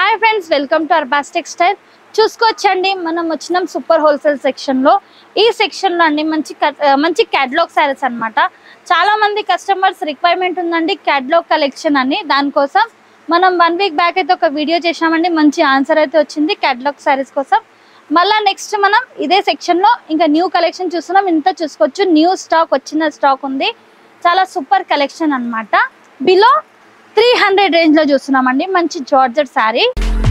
hi friends welcome to Arbaz textile చూసుకోవచ్చండి మనం వచ్చినాం సూపర్ హోల్సేల్ సెక్షన్లో ఈ సెక్షన్లో అండి మంచి క- ఆ, మంచి క్యాటలాగ్ శారీస్ అన్నమాట చాలా మంది కస్టమర్స్ రిక్వైర్మెంట్ ఉందండి క్యాటలాగ్ కలెక్షన్ అని దానికోసం మనం వన్ వీక్ బ్యాక్ అయితే ఒక వీడియో చేసామండి మంచి ఆన్సర్ అయితే వచ్చింది క్యాటలాగ్ శారీస్ కోసం మళ్ళా నెక్స్ట్ మనం ఇదే సెక్షన్లో ఇంకా న్యూ కలెక్షన్ చూస్తున్నాం ఇంత చూసుకోవచ్చు న్యూ స్టాక్ వచ్చిన స్టాక్ ఉంది చాలా సూపర్ కలెక్షన్ అన్నమాట బిలో త్రీ హండ్రెడ్ రేంజ్లో చూస్తున్నామండి మంచి జార్జెట్ శారీ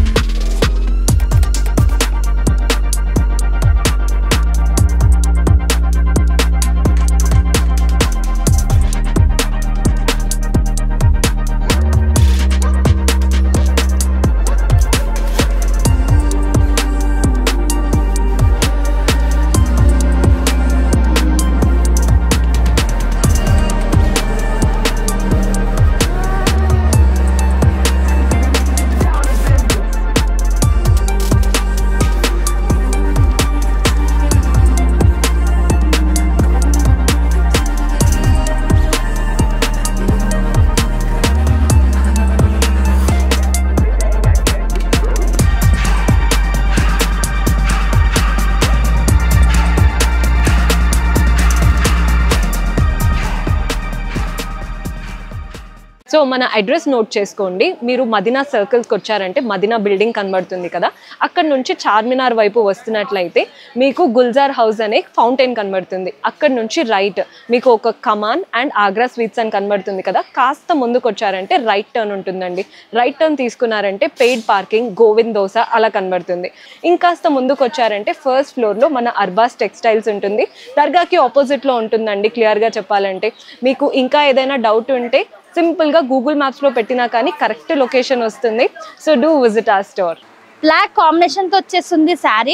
సో మన అడ్రస్ నోట్ చేసుకోండి మీరు మదీనా సర్కిల్స్కి వచ్చారంటే మదీనా బిల్డింగ్ కనబడుతుంది కదా అక్కడ నుంచి చార్మినార్ వైపు వస్తున్నట్లయితే మీకు గుల్జార్ హౌస్ అనే ఫౌంటైన్ కనబడుతుంది అక్కడ నుంచి రైట్ మీకు ఒక కమాన్ అండ్ ఆగ్రా స్వీట్స్ అని కనబడుతుంది కదా కాస్త ముందుకు వచ్చారంటే రైట్ టర్న్ ఉంటుందండి రైట్ టర్న్ తీసుకున్నారంటే పెయిడ్ పార్కింగ్ గోవింద్ దోస అలా కనబడుతుంది ఇంకాస్త ముందుకు వచ్చారంటే ఫస్ట్ ఫ్లోర్లో మన అర్బాస్ టెక్స్టైల్స్ ఉంటుంది దర్గాకి ఆపోజిట్లో ఉంటుందండి క్లియర్గా చెప్పాలంటే మీకు ఇంకా ఏదైనా డౌట్ ఉంటే సింపుల్గా గూగుల్ మ్యాప్స్లో పెట్టినా కానీ కరెక్ట్ లొకేషన్ వస్తుంది సో డూ విజిట్ ఆ స్టోర్ బ్లాక్ కాంబినేషన్తో వచ్చేస్తుంది శారీ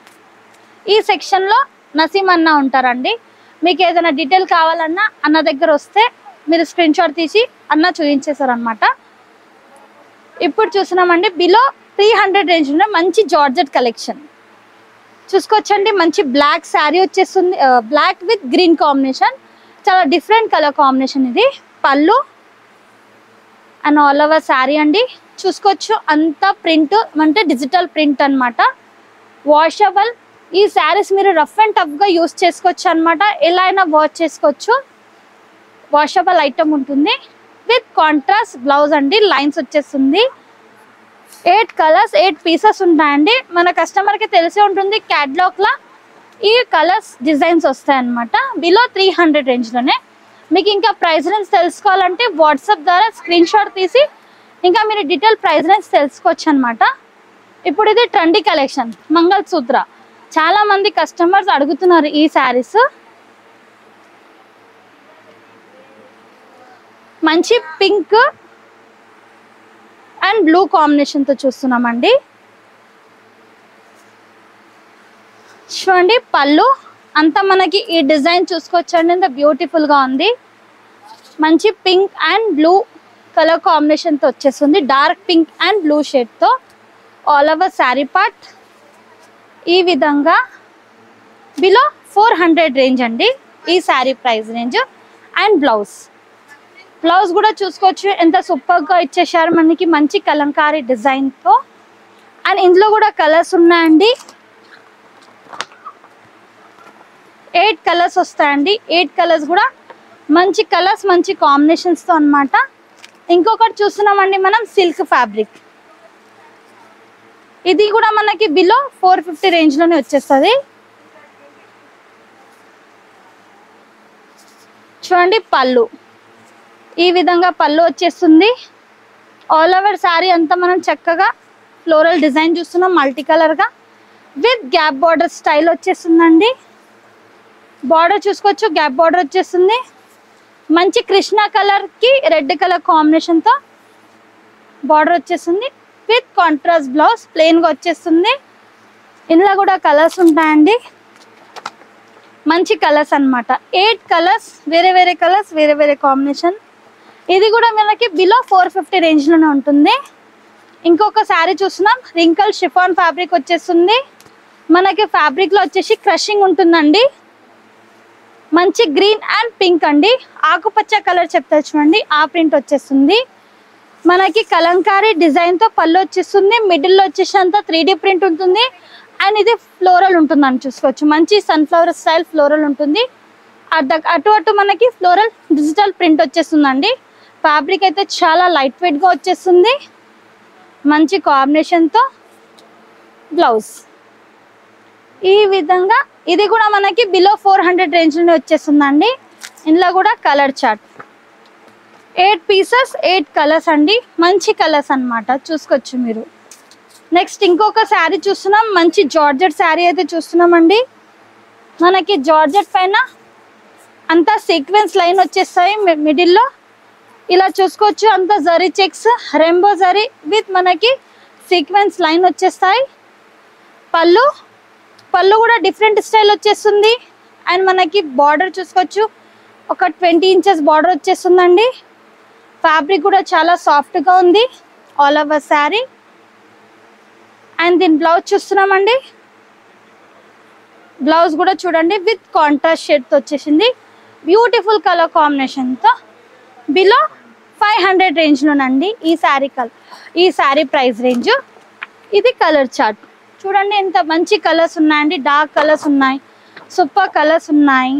ఈ సెక్షన్లో నసీం అన్న ఉంటారండి మీకు ఏదైనా డీటెయిల్ కావాలన్నా అన్న దగ్గర వస్తే మీరు స్క్రీన్ షాట్ తీసి అన్న చూపించేశారు అనమాట ఇప్పుడు చూస్తున్నామండి బిలో త్రీ హండ్రెడ్ రేంజ్ ఉన్న మంచి జార్జెట్ కలెక్షన్ చూసుకోవచ్చండి మంచి బ్లాక్ శారీ వచ్చేస్తుంది బ్లాక్ విత్ గ్రీన్ కాంబినేషన్ చాలా డిఫరెంట్ కలర్ కాంబినేషన్ ఇది పళ్ళు అండ్ ఆల్ ఓవర్ శారీ అండి చూసుకోవచ్చు అంతా ప్రింట్ అంటే డిజిటల్ ప్రింట్ అన్నమాట వాషబుల్ ఈ శారీస్ మీరు రఫ్ అండ్ టఫ్గా యూస్ చేసుకోవచ్చు అనమాట ఎలా అయినా వాష్ చేసుకోవచ్చు వాషబుల్ ఐటమ్ ఉంటుంది విత్ కాంట్రాస్ట్ బ్లౌజ్ అండి లైన్స్ వచ్చేస్తుంది ఎయిట్ కలర్స్ ఎయిట్ పీసెస్ ఉంటాయండి మన కస్టమర్కి తెలిసే ఉంటుంది క్యాట్లాగ్లో ఈ కలర్స్ డిజైన్స్ వస్తాయన్నమాట బిలో త్రీ హండ్రెడ్ రేంజ్లోనే మీకు ఇంకా ప్రైస్ రేంజ్ తెలుసుకోవాలంటే వాట్సాప్ ద్వారా స్క్రీన్ షాట్ తీసి ఇంకా మీరు డీటెయిల్ ప్రైస్ రేంజ్ తెలుసుకోవచ్చు అనమాట ఇప్పుడు ఇది ట్రెండీ కలెక్షన్ మంగళ సూత్ర చాలా మంది కస్టమర్స్ అడుగుతున్నారు ఈ శారీస్ మంచి పింక్ అండ్ బ్లూ కాంబినేషన్తో చూస్తున్నామండి చూడండి పళ్ళు అంతా మనకి ఈ డిజైన్ చూసుకోవచ్చండి ఎంత బ్యూటిఫుల్గా ఉంది మంచి పింక్ అండ్ బ్లూ కలర్ కాంబినేషన్తో వచ్చేస్తుంది డార్క్ పింక్ అండ్ బ్లూ షేడ్తో ఆల్ ఓవర్ శారీ పార్ట్ ఈ విధంగా బిలో ఫోర్ హండ్రెడ్ రేంజ్ అండి ఈ sari price range and blouse blouse కూడా చూసుకోవచ్చు ఎంత సూపర్గా ఇచ్చేసారు మనకి మంచి కలంకారీ డిజైన్తో అండ్ ఇందులో కూడా కలర్స్ ఉన్నాయండి ఎయిట్ కలర్స్ వస్తాయండి ఎయిట్ కలర్స్ కూడా మంచి కలర్స్ మంచి కాంబినేషన్స్తో అన్నమాట ఇంకొకటి చూస్తున్నామండి మనం సిల్క్ ఫ్యాబ్రిక్ ఇది కూడా మనకి బిలో ఫోర్ ఫిఫ్టీ రేంజ్లోనే వచ్చేస్తుంది చూడండి పళ్ళు ఈ విధంగా పళ్ళు వచ్చేస్తుంది ఆల్ ఓవర్ శారీ అంతా మనం చక్కగా ఫ్లోరల్ డిజైన్ చూస్తున్నాం మల్టీ కలర్గా విత్ గ్యాప్ బార్డర్ స్టైల్ వచ్చేస్తుందండి బార్డర్ చూసుకోవచ్చు గ్యాప్ బార్డర్ వచ్చేస్తుంది మంచి కృష్ణ కలర్కి రెడ్ కలర్ కాంబినేషన్తో బార్డర్ వచ్చేస్తుంది విత్ కాంట్రాస్ట్ బ్లౌజ్ ప్లెయిన్గా వచ్చేస్తుంది ఇందులో కూడా కలర్స్ ఉంటాయండి మంచి కలర్స్ అన్నమాట ఎయిట్ కలర్స్ వేరే వేరే కలర్స్ వేరే వేరే కాంబినేషన్ ఇది కూడా మనకి బిలో ఫోర్ ఫిఫ్టీ రేంజ్లోనే ఉంటుంది ఇంకొక శారీ చూస్తున్నాం రింకల్ షిఫాన్ ఫ్యాబ్రిక్ వచ్చేస్తుంది మనకి ఫ్యాబ్రిక్లో వచ్చేసి క్రషింగ్ ఉంటుందండి మంచి గ్రీన్ అండ్ పింక్ అండి ఆకుపచ్చ కలర్ చెప్తా చూడండి ఆ ప్రింట్ వచ్చేస్తుంది మనకి కలంకారీ డిజైన్ తో పళ్ళు వచ్చేస్తుంది మిడిల్ లో వచ్చేసి అంతా త్రీ ప్రింట్ ఉంటుంది అండ్ ఇది ఫ్లోరల్ ఉంటుందని చూసుకోవచ్చు మంచి సన్ఫ్లవర్ స్టైల్ ఫ్లోరల్ ఉంటుంది అటు అటు అటు మనకి ఫ్లోరల్ డిజిటల్ ప్రింట్ వచ్చేస్తుందండి ఫ్యాబ్రిక్ అయితే చాలా లైట్ వెయిట్ గా వచ్చేస్తుంది మంచి కాంబినేషన్ తో బ్లౌజ్ ఈ విధంగా ఇది కూడా మనకి బిలో ఫోర్ హండ్రెడ్ రేంజ్ లోనే వచ్చేస్తుందండి ఇందులో కూడా colour chart eight pieces eight colours అండి మంచి కలర్స్ అన్నమాట చూసుకోవచ్చు మీరు నెక్స్ట్ ఇంకొక శారీ చూస్తున్నాం మంచి జార్జెట్ శారీ అయితే చూస్తున్నామండి మనకి జార్జెట్ పైన అంతా సీక్వెన్స్ లైన్ వచ్చేస్తాయి మిడిల్లో ఇలా చూసుకోవచ్చు అంతా zari checks rainbow zari with మనకి సీక్వెన్స్ లైన్ వచ్చేస్తాయి పళ్ళు పళ్ళు కూడా డిఫరెంట్ స్టైల్ వచ్చేస్తుంది అండ్ మనకి బార్డర్ చూసుకోవచ్చు ఒక ట్వంటీ ఇంచెస్ బార్డర్ వచ్చేస్తుందండి ఫ్యాబ్రిక్ కూడా చాలా సాఫ్ట్గా ఉంది ఆల్ ఓవర్ శారీ అండ్ దీని బ్లౌజ్ చూస్తున్నామండి బ్లౌజ్ కూడా చూడండి విత్ కాంట్రాస్ట్ షేడ్తో వచ్చేసింది బ్యూటిఫుల్ కలర్ కాంబినేషన్తో బిలో ఫైవ్ హండ్రెడ్ రేంజ్లోనండి ఈ శారీ కలర్ ఈ శారీ ప్రైస్ రేంజ్ ఇది కలర్ చార్ట్ చూడండి ఎంత మంచి కలర్స్ ఉన్నాయండి డార్క్ కలర్స్ ఉన్నాయి సూపర్ కలర్స్ ఉన్నాయి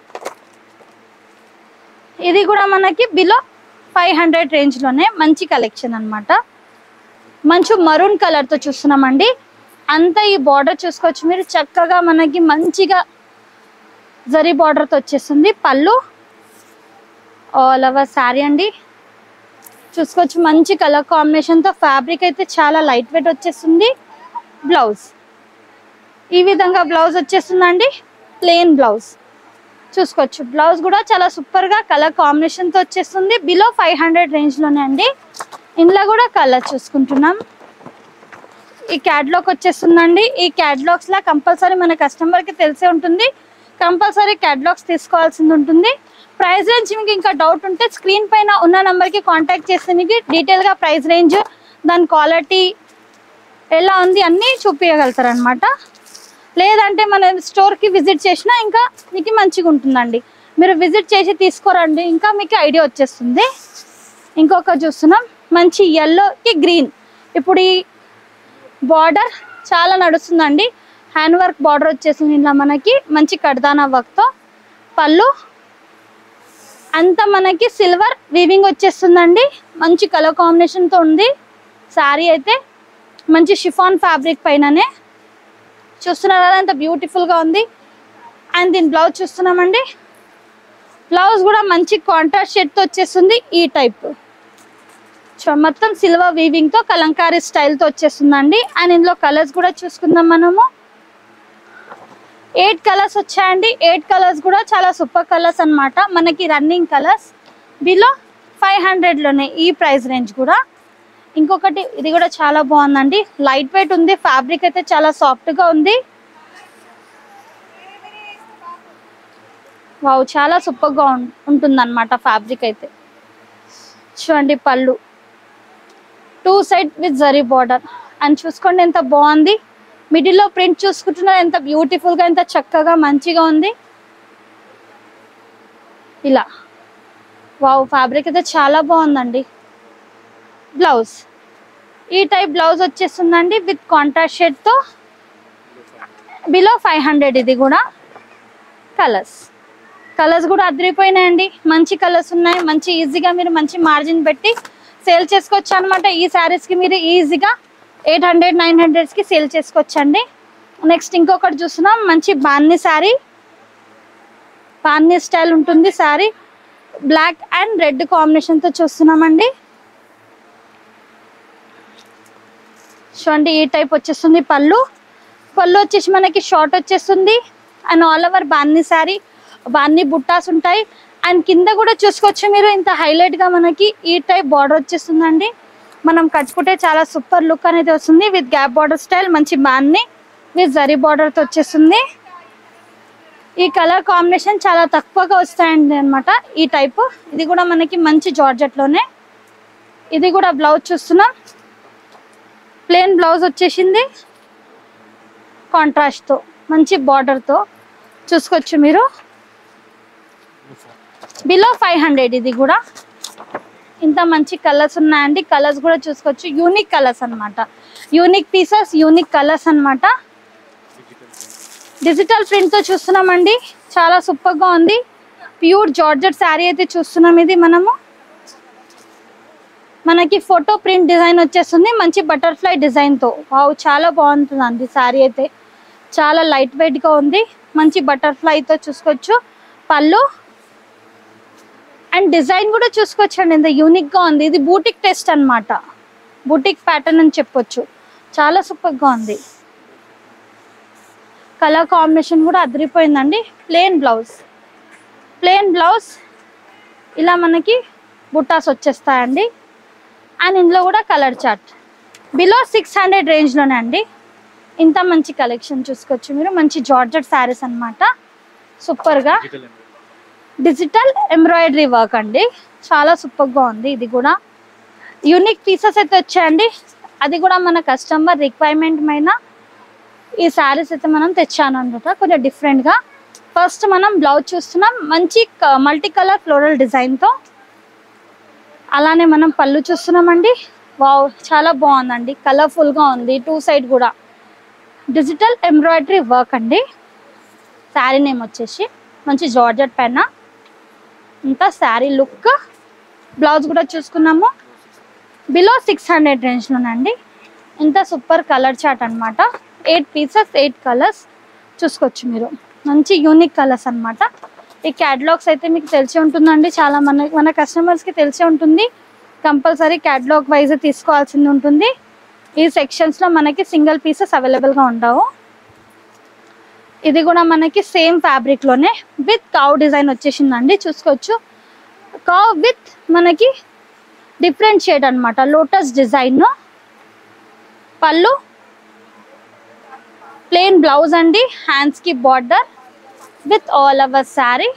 ఇది కూడా మనకి బిలో ఫైవ్ హండ్రెడ్ రేంజ్లోనే మంచి కలెక్షన్ అన్నమాట మంచి మరూన్ కలర్తో చూస్తున్నామండి అంతా ఈ బార్డర్ చూసుకోవచ్చు మీరు చక్కగా మనకి మంచిగా జరీ బార్డర్తో వచ్చేస్తుంది పళ్ళు ఆల్ ఓవర్ శారీ అండి చూసుకోవచ్చు మంచి కలర్ కాంబినేషన్తో ఫ్యాబ్రిక్ అయితే చాలా లైట్ వెయిట్ వచ్చేస్తుంది బ్లౌజ్ ఈ విధంగా బ్లౌజ్ వచ్చేస్తుందండి ప్లెయిన్ బ్లౌజ్ చూసుకోవచ్చు బ్లౌజ్ కూడా చాలా సూపర్గా కలర్ కాంబినేషన్తో వచ్చేస్తుంది బిలో ఫైవ్ హండ్రెడ్ రేంజ్లోనే అండి ఇందులో కూడా కలర్ చూసుకుంటున్నాం ఈ క్యాట్లాగ్ వచ్చేస్తుందండి ఈ క్యాట్లాగ్స్ లా కంపల్సరీ మన కస్టమర్కి తెలిసే ఉంటుంది కంపల్సరీ క్యాట్లాగ్స్ తీసుకోవాల్సింది ఉంటుంది ప్రైస్ రేంజ్ మీకు ఇంకా డౌట్ ఉంటే స్క్రీన్ పైన ఉన్న నెంబర్కి కాంటాక్ట్ చేస్తే మీకు డీటెయిల్గా ప్రైస్ రేంజ్ దాని క్వాలిటీ ఎలా ఉంది అన్నీ చూపించగలుగుతారు అనమాట లేదంటే మన స్టోర్కి విజిట్ చేసినా ఇంకా మీకు మంచిగా ఉంటుందండి మీరు విజిట్ చేసి తీసుకోరండి ఇంకా మీకు ఐడియా వచ్చేస్తుంది ఇంకొక చూస్తున్నాం మంచి ఎల్లోకి గ్రీన్ ఇప్పుడు ఈ బార్డర్ చాలా నడుస్తుందండి హ్యాండ్ వర్క్ బార్డర్ వచ్చేసింది ఇలా మనకి మంచి కడదానా వర్క్తో పళ్ళు అంతా మనకి సిల్వర్ వీవింగ్ వచ్చేస్తుందండి మంచి కలర్ కాంబినేషన్తో ఉంది శారీ అయితే మంచి షిఫాన్ ఫ్యాబ్రిక్ పైననే చూస్తున్నారు కదా ఎంత బ్యూటిఫుల్గా ఉంది అండ్ దీని బ్లౌజ్ చూస్తున్నామండి బ్లౌజ్ కూడా మంచి కాంట్రాస్ట్ షేడ్తో వచ్చేస్తుంది ఈ టైప్ సో మొత్తం సిల్వర్ వీవింగ్ తో కలంకారీ స్టైల్ తో వచ్చేస్తుందండి అండ్ ఇందులో కలర్స్ కూడా చూసుకుందాం మనము ఎయిట్ కలర్స్ వచ్చాయండి ఎయిట్ కలర్స్ కూడా చాలా సూపర్ కలర్స్ అన్నమాట మనకి రన్నింగ్ కలర్స్ బిలో ఫైవ్ హండ్రెడ్లోనే ఈ ప్రైస్ రేంజ్ కూడా ఇంకొకటి ఇది కూడా చాలా బాగుందండి లైట్ వెయిట్ ఉంది ఫ్యాబ్రిక్ అయితే చాలా సాఫ్ట్గా ఉంది వావ్ చాలా సూపర్గా ఉంటుంది అనమాట ఫ్యాబ్రిక్ అయితే చూడండి pallu two side with zari border and చూసుకోండి ఎంత బాగుంది మిడిల్లో ప్రింట్ చూసుకుంటున్నారు ఎంత బ్యూటిఫుల్గా ఎంత చక్కగా మంచిగా ఉంది ఇలా వావ్ ఫ్యాబ్రిక్ అయితే చాలా బాగుందండి బ్లౌజ్ ఈ టైప్ బ్లౌజ్ వచ్చేస్తుందండి విత్ కాంట్రాస్ట్ షేడ్తో బిలో ఫైవ్ హండ్రెడ్ ఇది కూడా కలర్స్ కలర్స్ కూడా అదిరిపోయినాయండి మంచి కలర్స్ ఉన్నాయి మంచి ఈజీగా మీరు మంచి మార్జిన్ పెట్టి సేల్ చేసుకోవచ్చు అనమాట ఈ శారీస్కి మీరు ఈజీగా ఎయిట్ హండ్రెడ్ నైన్ హండ్రెడ్స్కి సేల్ చేసుకోవచ్చండి నెక్స్ట్ ఇంకొకటి చూస్తున్నాం మంచి బాన్ని శారీ బాన్ని స్టైల్ ఉంటుంది శారీ బ్లాక్ అండ్ రెడ్ కాంబినేషన్తో చూస్తున్నామండి చూడండి ఈ టైప్ వచ్చేస్తుంది పళ్ళు పళ్ళు వచ్చేసి మనకి షార్ట్ వచ్చేస్తుంది అండ్ ఆల్ ఓవర్ బాన్ని శారీ బాన్ని బుట్టాస్ ఉంటాయి అండ్ కింద కూడా చూసుకోవచ్చు మీరు ఇంత హైలైట్ గా మనకి ఈ టైప్ బార్డర్ వచ్చేస్తుందండి మనం కట్టుకుంటే చాలా సూపర్ లుక్ అనేది వస్తుంది విత్ గ్యాప్ బార్డర్ స్టైల్ మంచి బాన్ని విత్ జరీ బార్డర్ తో వచ్చేస్తుంది ఈ కలర్ కాంబినేషన్ చాలా తక్కువగా వస్తాయండి అన్నమాట ఈ టైప్ ఇది కూడా మనకి మంచి జార్జెట్ లోనే ఇది కూడా బ్లౌజ్ చూస్తున్నాం ప్లెయిన్ బ్లౌజ్ వచ్చేసింది కాంట్రాస్ట్ తో మంచి బార్డర్ తో చూసుకోవచ్చు మీరు బిలో ఫైవ్ హండ్రెడ్ ఇది కూడా ఇంత మంచి కలర్స్ ఉన్నాయండి కలర్స్ కూడా చూసుకోవచ్చు యూనిక్ కలర్స్ అన్నమాట యూనిక్ పీసెస్ యూనిక్ కలర్స్ అన్నమాట డిజిటల్ ప్రింట్ తో చూస్తున్నామండి చాలా సూపర్ గా ఉంది ప్యూర్ జార్జెట్ శారీ అయితే చూస్తున్నాం ఇది మనము మనకి ఫోటో ప్రింట్ డిజైన్ వచ్చేస్తుంది మంచి బటర్ఫ్లై డిజైన్ తో వావ్ చాలా బాగుంటుందండి శారీ అయితే చాలా లైట్ వెయిట్ గా ఉంది మంచి బటర్ఫ్లై తో చూసుకోవచ్చు పళ్ళు అండ్ డిజైన్ కూడా చూసుకోవచ్చండి ఇంత యూనిక్ గా ఉంది ఇది బూటిక్ టెస్ట్ అన్నమాట బూటిక్ ప్యాటర్న్ అని చెప్పొచ్చు చాలా సూపర్ గా ఉంది కలర్ కాంబినేషన్ కూడా అదిరిపోయిందండి ప్లెయిన్ బ్లౌజ్ ప్లెయిన్ బ్లౌజ్ ఇలా మనకి బుట్టాస్ వచ్చేస్తాయండి అండ్ ఇందులో కూడా colour chart below six hundred రేంజ్లోనే అండి ఇంత మంచి కలెక్షన్ చూసుకోవచ్చు మీరు మంచి జార్జెట్ శారీస్ అనమాట సూపర్గా డిజిటల్ ఎంబ్రాయిడరీ వర్క్ అండి చాలా సూపర్గా ఉంది ఇది కూడా యూనిక్ పీసెస్ అయితే వచ్చాయండి అది కూడా మన కస్టమర్ రిక్వైర్మెంట్ పైన ఈ శారీస్ అయితే మనం తెచ్చాను అనమాట కొంచెం డిఫరెంట్గా ఫస్ట్ మనం బ్లౌజ్ చూస్తున్నాం మంచి మల్టీ కలర్ ఫ్లోరల్ డిజైన్తో అలానే మనం పళ్ళు చూస్తున్నామండి వావ్ చాలా బాగుందండి కలర్ఫుల్గా ఉంది టూ సైడ్ కూడా డిజిటల్ ఎంబ్రాయిడరీ వర్క్ అండి శారీ నేమ్ వచ్చేసి మంచి జార్జెట్ పైన ఇంకా శారీ లుక్ బ్లౌజ్ కూడా చూసుకున్నాము బిలో సిక్స్ హండ్రెడ్ రేంజ్లోనండి ఇంత సూపర్ కలర్ చాట్ అన్నమాట ఎయిట్ పీసెస్ ఎయిట్ కలర్స్ చూసుకోవచ్చు మీరు మంచి యూనిక్ కలర్స్ అన్నమాట ఈ క్యాటలాగ్స్ అయితే మీకు తెలిసి ఉంటుందండి చాలా మన మన కస్టమర్స్కి తెలిసే ఉంటుంది కంపల్సరీ క్యాటలాగ్ వైజ్ తీసుకోవాల్సింది ఉంటుంది ఈ సెక్షన్స్లో మనకి సింగిల్ పీసెస్ అవైలబుల్గా ఉండవు ఇది కూడా మనకి సేమ్ ఫ్యాబ్రిక్లోనే విత్ కావ్ డిజైన్ వచ్చేసిందండి చూసుకోవచ్చు కావ్ విత్ మనకి డిఫరెంట్ షేడ్ అన్నమాట lotus design pallu plain blouse అండి హ్యాండ్స్కి border with all over sari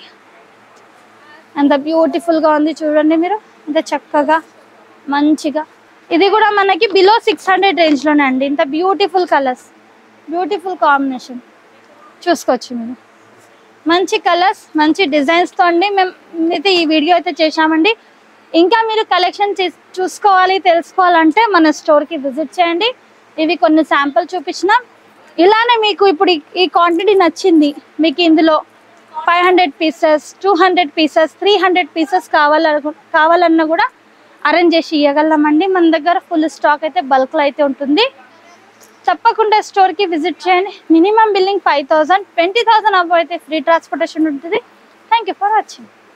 ఎంత బ్యూటిఫుల్గా ఉంది చూడండి మీరు ఎంత చక్కగా మంచిగా ఇది కూడా మనకి బిలో సిక్స్ హండ్రెడ్ రేంజ్లోనే అండి ఇంత బ్యూటిఫుల్ కలర్స్ బ్యూటిఫుల్ కాంబినేషన్ చూసుకోవచ్చు మీరు మంచి కలర్స్ మంచి డిజైన్స్తో అండి మేము అయితే ఈ వీడియో అయితే చేశామండి ఇంకా మీరు కలెక్షన్ చూసుకోవాలి తెలుసుకోవాలంటే మన స్టోర్కి విజిట్ చేయండి ఇవి కొన్ని శాంపుల్ చూపించినాం ఇలానే మీకు ఇప్పుడు ఈ- ఈ క్వాంటిటీ నచ్చింది మీకు ఇందులో five hundred pieces two hundred pieces three hundred pieces కావాలను కావాలన్నా కూడా అరేంజ్ చేసి ఇవ్వగలమండి మన దగ్గర ఫుల్ స్టాక్ అయితే బల్క్లో అయితే ఉంటుంది తప్పకుండా స్టోర్కి విజిట్ చేయండి minimum billing five thousand twenty thousand above అయితే ఫ్రీ ట్రాన్స్పోర్టేషన్ ఉంటుంది థ్యాంక్ యూ ఫర్ వాచింగ్